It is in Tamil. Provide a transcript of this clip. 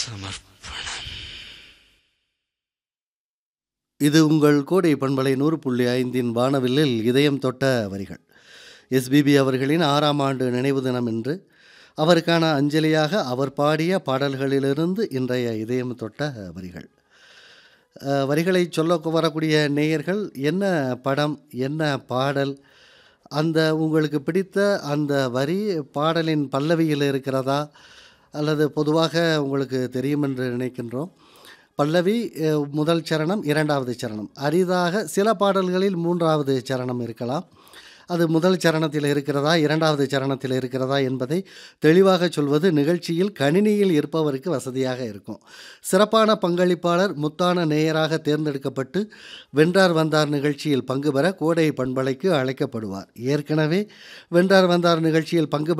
சமர்ப்பணம் இது உங்கள் கோடை பண்பலை நூறு புள்ளி ஐந்தின் வானவில்லில் இதயம் தொட்ட வரிகள் எஸ்பிபி அவர்களின் ஆறாம் ஆண்டு நினைவு தினம் என்று அவருக்கான அஞ்சலியாக அவர் பாடிய பாடல்களிலிருந்து இன்றைய இதயம் தொட்ட வரிகள் அஹ், வரிகளை சொல்ல வரக்கூடிய நேயர்கள் என்ன படம் என்ன பாடல் அந்த உங்களுக்கு பிடித்த அந்த வரி பாடலின் பல்லவியில் இருக்கிறதா அல்லது பொதுவாக உங்களுக்கு தெரியும் என்று நினைக்கின்றோம் பல்லவி அஹ், முதல் சரணம் இரண்டாவது சரணம் அரிதாக சில பாடல்களில் மூன்றாவது சரணம் இருக்கலாம் அது முதல் சரணத்தில் இருக்கிறதா இரண்டாவது சரணத்தில் இருக்கிறதா என்பதை தெளிவாக சொல்வது நிகழ்ச்சியில் கணினியில் இருப்பவருக்கு வசதியாக இருக்கும் சிறப்பான பங்களிப்பாளர் முத்தான நேயராக தேர்ந்தெடுக்கப்பட்டு வென்றார் வந்தார் நிகழ்ச்சியில் பங்கு பெற கோடை பண்பலைக்கு அழைக்கப்படுவார் ஏற்கனவே வென்றார் வந்தார் நிகழ்ச்சியில் பங்கு பெற